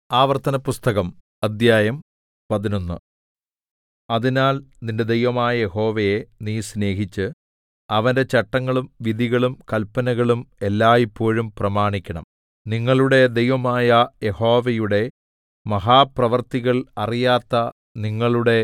ആവർത്തനപുസ്തകം അദ്ധ്യായം പതിനൊന്ന് അതിനാൽ നിന്റെ ദൈവമായ യഹോവയെ നീ സ്നേഹിച്ച് അവന്റെ ചട്ടങ്ങളും വിധികളും കല്പനകളും എല്ലായ്പോഴും പ്രമാണിക്കണം നിങ്ങളുടെ ദൈവമായ യഹോവയുടെ മഹാപ്രവൃത്തികൾ അറിയാത്ത നിങ്ങളുടെ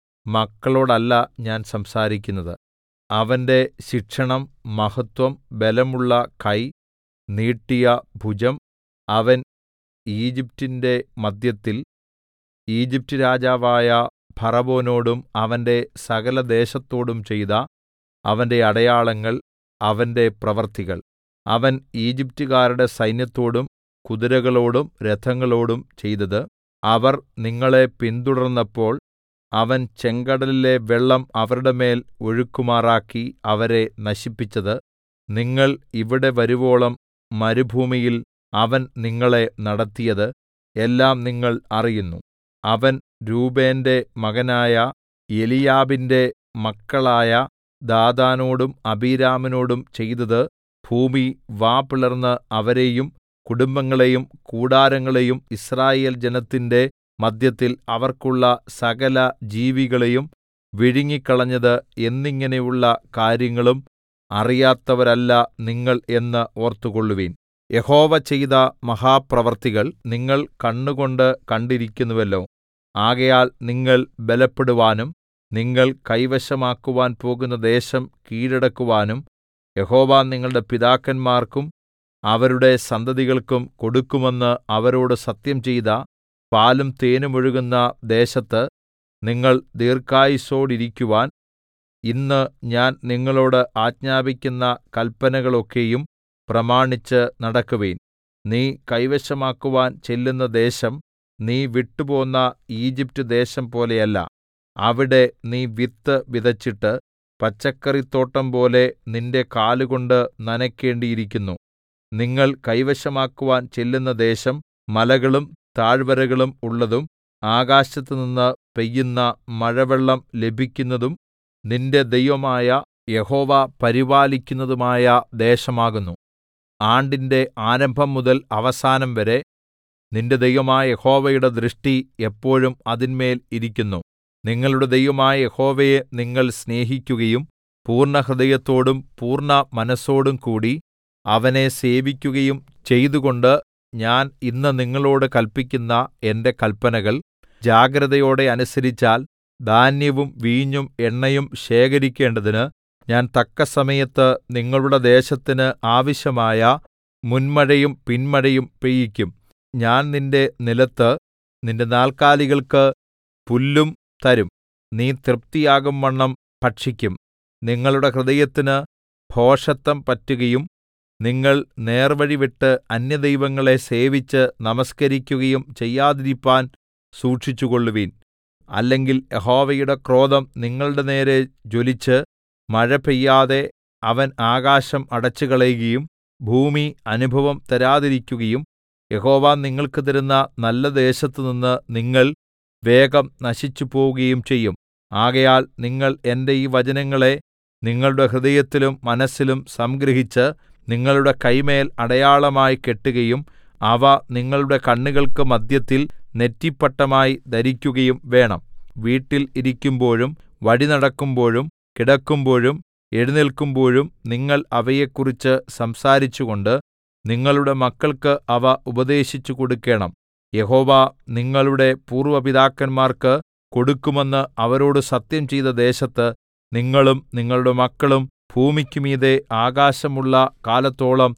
മക്കളോടല്ല ഞാൻ സംസാരിക്കുന്നത് അവന്റെ ശിക്ഷണം മഹത്വം ബലമുള്ള കൈ നീട്ടിയ ഭുജം അവൻ ഈജിപ്റ്റിന്റെ മദ്ധ്യത്തിൽ ഈജിപ്റ്റ് രാജാവായ ഫറവോനോടും അവന്റെ സകലദേശത്തോടും ചെയ്ത അവന്റെ അടയാളങ്ങൾ അവന്റെ പ്രവൃത്തികൾ അവൻ ഈജിപ്റ്റുകാരുടെ സൈന്യത്തോടും കുതിരകളോടും രഥങ്ങളോടും ചെയ്തത് അവർ നിങ്ങളെ പിന്തുടർന്നപ്പോൾ അവൻ ചെങ്കടലിലെ വെള്ളം അവരുടെ മേൽ ഒഴുകുമാറാക്കി അവരെ നശിപ്പിച്ചത് നിങ്ങൾ ഇവിടെ വരുവോളം മരുഭൂമിയിൽ അവൻ നിങ്ങളെ നടത്തിയത് എല്ലാം നിങ്ങൾ അറിയുന്നു അവൻ രൂബേന്റെ മകനായ എലീയാബിന്റെ മക്കളായ ദാഥാനോടും അബീരാമിനോടും ചെയ്തത് ഭൂമി വാ പിളർന്ന് അവരെയും കുടുംബങ്ങളെയും കൂടാരങ്ങളെയും യിസ്രായേൽ ജനത്തിന്റെ മദ്ധ്യത്തിൽ അവർക്കുള്ള സകല ജീവികളെയും വിഴുങ്ങിക്കളഞ്ഞത് എന്നിങ്ങനെയുള്ള കാര്യങ്ങളും അറിയാത്തവരല്ല നിങ്ങൾ എന്ന് ഓർത്തുകൊള്ളുവിൻ യഹോവ ചെയ്ത മഹാപ്രവൃത്തികൾ നിങ്ങൾ കണ്ണുകൊണ്ട് കണ്ടിരിക്കുന്നുവല്ലോ ആകയാൽ നിങ്ങൾ ബലപ്പെടുവാനും നിങ്ങൾ കൈവശമാക്കുവാൻ പോകുന്ന ദേശം കീഴടക്കുവാനും യഹോവ നിങ്ങളുടെ പിതാക്കന്മാർക്കും അവരുടെ സന്തതികൾക്കും കൊടുക്കുമെന്ന് അവരോട് സത്യംചെയ്ത പാലും തേനും ഒഴുകുന്ന ദേശത്ത് നിങ്ങൾ ദീർഘായുസ്സോടിരിക്കുവാൻ ഇന്ന് ഞാൻ നിങ്ങളോട് ആജ്ഞാപിക്കുന്ന കല്പനകളൊക്കെയും പ്രമാണിച്ച് നടക്കുവിൻ നീ കൈവശമാക്കുവാൻ ചെല്ലുന്ന ദേശം നീ വിട്ടുപോന്ന ഈജിപ്റ്റ് ദേശം പോലെയല്ല അവിടെ നീ വിത്ത് വിതച്ചിട്ട് പച്ചക്കറിത്തോട്ടം പോലെ നിന്റെ കാലുകൊണ്ട് നനയ്ക്കേണ്ടിയിരിക്കുന്നു നിങ്ങൾ കൈവശമാക്കുവാൻ ചെല്ലുന്ന ദേശം മലകളും താഴ്വരകളും ഉള്ളതും ആകാശത്തുനിന്ന് പെയ്യുന്ന മഴവെള്ളം ലഭിക്കുന്നതും നിന്റെ ദൈവമായ യഹോവ പരിപാലിക്കുന്നതുമായ ദേശമാകുന്നു ആണ്ടിന്റെ ആരംഭം മുതൽ അവസാനം വരെ നിന്റെ ദൈവമായ യഹോവയുടെ ദൃഷ്ടി എപ്പോഴും അതിന്മേൽ ഇരിക്കുന്നു നിങ്ങളുടെ ദൈവമായ യഹോവയെ നിങ്ങൾ സ്നേഹിക്കുകയും പൂർണ്ണഹൃദയത്തോടും പൂർണ്ണ മനസ്സോടും കൂടി അവനെ സേവിക്കുകയും ചെയ്തുകൊണ്ട് ഞാൻ ഇന്ന് നിങ്ങളോട് കല്പിക്കുന്ന എന്റെ കല്പനകൾ ജാഗ്രതയോടെ അനുസരിച്ചാൽ ധാന്യവും വീഞ്ഞും എണ്ണയും ശേഖരിക്കേണ്ടതിന് ഞാൻ തക്കസമയത്ത് നിങ്ങളുടെ ദേശത്തിന് ആവശ്യമായ മുന്മഴയും പിന്മഴയും പെയ്യിക്കും ഞാൻ നിന്റെ നിലത്ത് നിന്റെ നാൽക്കാലികൾക്ക് പുല്ലും തരും നീ തൃപ്തിയാകുംവണ്ണം ഭക്ഷിക്കും നിങ്ങളുടെ ഹൃദയത്തിന് ഭോഷത്തം പറ്റുകയും നിങ്ങൾ നേർവഴി വിട്ട് അന്യദൈവങ്ങളെ സേവിച്ച് നമസ്കരിക്കുകയും ചെയ്യാതിരിപ്പാൻ സൂക്ഷിച്ചുകൊള്ളുവിൻ അല്ലെങ്കിൽ യഹോവയുടെ ക്രോധം നിങ്ങളുടെ നേരെ ജ്വലിച്ച് മഴ പെയ്യാതെ അവൻ ആകാശം അടച്ചുകളയുകയും ഭൂമി അനുഭവം തരാതിരിക്കുകയും യഹോവ നിങ്ങൾക്ക് തരുന്ന നല്ല ദേശത്തുനിന്ന് നിങ്ങൾ വേഗം നശിച്ചുപോവുകയും ചെയ്യും ആകയാൽ നിങ്ങൾ എന്റെ ഈ വചനങ്ങളെ നിങ്ങളുടെ ഹൃദയത്തിലും മനസ്സിലും സംഗ്രഹിച്ച് നിങ്ങളുടെ കൈമേൽ അടയാളമായി കെട്ടുകയും അവ നിങ്ങളുടെ കണ്ണുകൾക്ക് മദ്ധ്യത്തിൽ നെറ്റിപ്പട്ടമായി ധരിക്കുകയും വേണം വീട്ടിൽ ഇരിക്കുമ്പോഴും വഴിനടക്കുമ്പോഴും കിടക്കുമ്പോഴും എഴുന്നേൽക്കുമ്പോഴും നിങ്ങൾ അവയെക്കുറിച്ച് സംസാരിച്ചുകൊണ്ട് നിങ്ങളുടെ മക്കൾക്ക് അവ ഉപദേശിച്ചു കൊടുക്കേണം യഹോവ നിങ്ങളുടെ പൂർവ്വ പിതാക്കന്മാർക്ക് കൊടുക്കുമെന്ന് അവരോട് സത്യം ചെയ്ത ദേശത്ത് നിങ്ങളും നിങ്ങളുടെ മക്കളും ഭൂമിക്കുമീതെ ആകാശമുള്ള കാലത്തോളം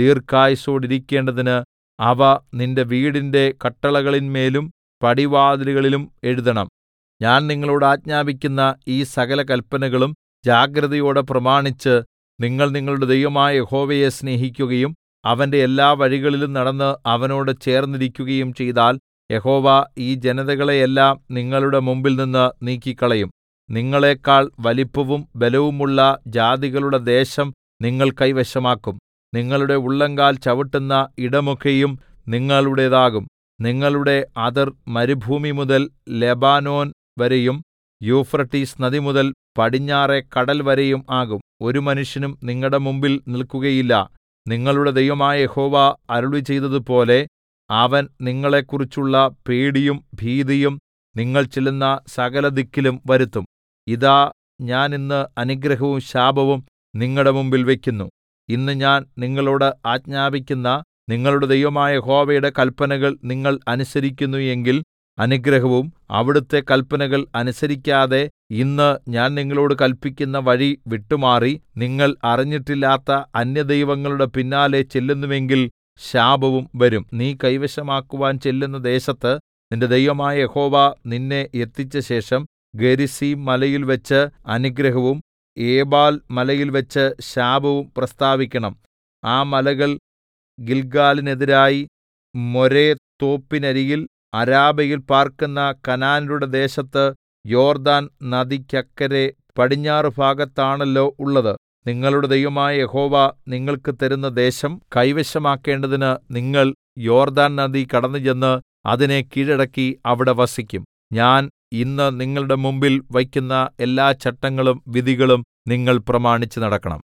ദീർഘായുസ്സോടിരിക്കേണ്ടതിന് അവ നിന്റെ വീടിന്റെ കട്ടളകളിന്മേലും പടിവാതിലുകളിലും എഴുതണം ഞാൻ നിങ്ങളോട് ആജ്ഞാപിക്കുന്ന ഈ സകല കല്പനകളും ജാഗ്രതയോടെ പ്രമാണിച്ച് നിങ്ങൾ നിങ്ങളുടെ ദൈവമായ യഹോവയെ സ്നേഹിക്കുകയും അവന്റെ എല്ലാ വഴികളിലും നടന്ന് അവനോട് ചേർന്നിരിക്കുകയും ചെയ്താൽ യഹോവ ഈ ജനതകളെയെല്ലാം നിങ്ങളുടെ മുമ്പിൽനിന്ന് നീക്കിക്കളയും നിങ്ങളെക്കാൾ വലിപ്പവും ബലവുമുള്ള ജാതികളുടെ ദേശം നിങ്ങൾ കൈവശമാക്കും നിങ്ങളുടെ ഉള്ളങ്കാൽ ചവിട്ടുന്ന ഇടമൊക്കെയും നിങ്ങളുടേതാകും നിങ്ങളുടെ അതിർ മരുഭൂമി മുതൽ ലെബാനോൻ വരെയും യൂഫ്രട്ടീസ് നദി മുതൽ പടിഞ്ഞാറെ കടൽ വരെയും ആകും ഒരു മനുഷ്യനും നിങ്ങളുടെ മുമ്പിൽ നിൽക്കുകയില്ല നിങ്ങളുടെ ദൈവമായ യഹോവ അരുളിച്ചെയ്തതുപോലെ അവൻ നിങ്ങളെക്കുറിച്ചുള്ള പേടിയും ഭീതിയും നിങ്ങൾ ചെല്ലുന്ന സകലദിക്കിലും വരുത്തും ഇതാ ഞാൻ ഇന്ന് അനുഗ്രഹവും ശാപവും നിങ്ങളുടെ മുമ്പിൽ വയ്ക്കുന്നു ഇന്ന് ഞാൻ നിങ്ങളോട് ആജ്ഞാപിക്കുന്ന നിങ്ങളുടെ ദൈവമായ യഹോവയുടെ കല്പനകൾ നിങ്ങൾ അനുസരിക്കുന്നു എങ്കിൽ അനുഗ്രഹവും അവിടുത്തെ കല്പനകൾ അനുസരിക്കാതെ ഇന്ന് ഞാൻ നിങ്ങളോട് കല്പിക്കുന്ന വഴി വിട്ടുമാറി നിങ്ങൾ അറിഞ്ഞിട്ടില്ലാത്ത അന്യദൈവങ്ങളുടെ പിന്നാലെ ചെല്ലുന്നുവെങ്കിൽ ശാപവും വരും നീ കൈവശമാക്കുവാൻ ചെല്ലുന്ന ദേശത്ത് നിന്റെ ദൈവമായ യഹോവ നിന്നെ എത്തിച്ചശേഷം ഗെരിസീം മലയിൽവെച്ച് അനുഗ്രഹവും ഏബാൽ മലയിൽവെച്ച് ശാപവും പ്രസ്താവിക്കണം ആ മലകൾ ഗിൽഗാലിനെതിരായി മോരെ തോപ്പിനരികിൽ അരാബയിൽ പാർക്കുന്ന കനാന്യരുടെ ദേശത്ത് യോർദ്ദാൻ നദിക്കക്കരെ പടിഞ്ഞാറ് ഭാഗത്താണല്ലോ ഉള്ളത് നിങ്ങളുടെ ദൈവമായ യഹോവ നിങ്ങൾക്ക് തരുന്ന ദേശം കൈവശമാക്കേണ്ടതിന് നിങ്ങൾ യോർദ്ദാൻ നദി കടന്നുചെന്ന് അതിനെ കീഴടക്കി അവിടെ വസിക്കും ഞാൻ ഇന്ന് നിങ്ങളുടെ മുമ്പിൽ വയ്ക്കുന്ന എല്ലാ ചട്ടങ്ങളും വിധികളും നിങ്ങൾ പ്രമാണിച്ചു നടക്കണം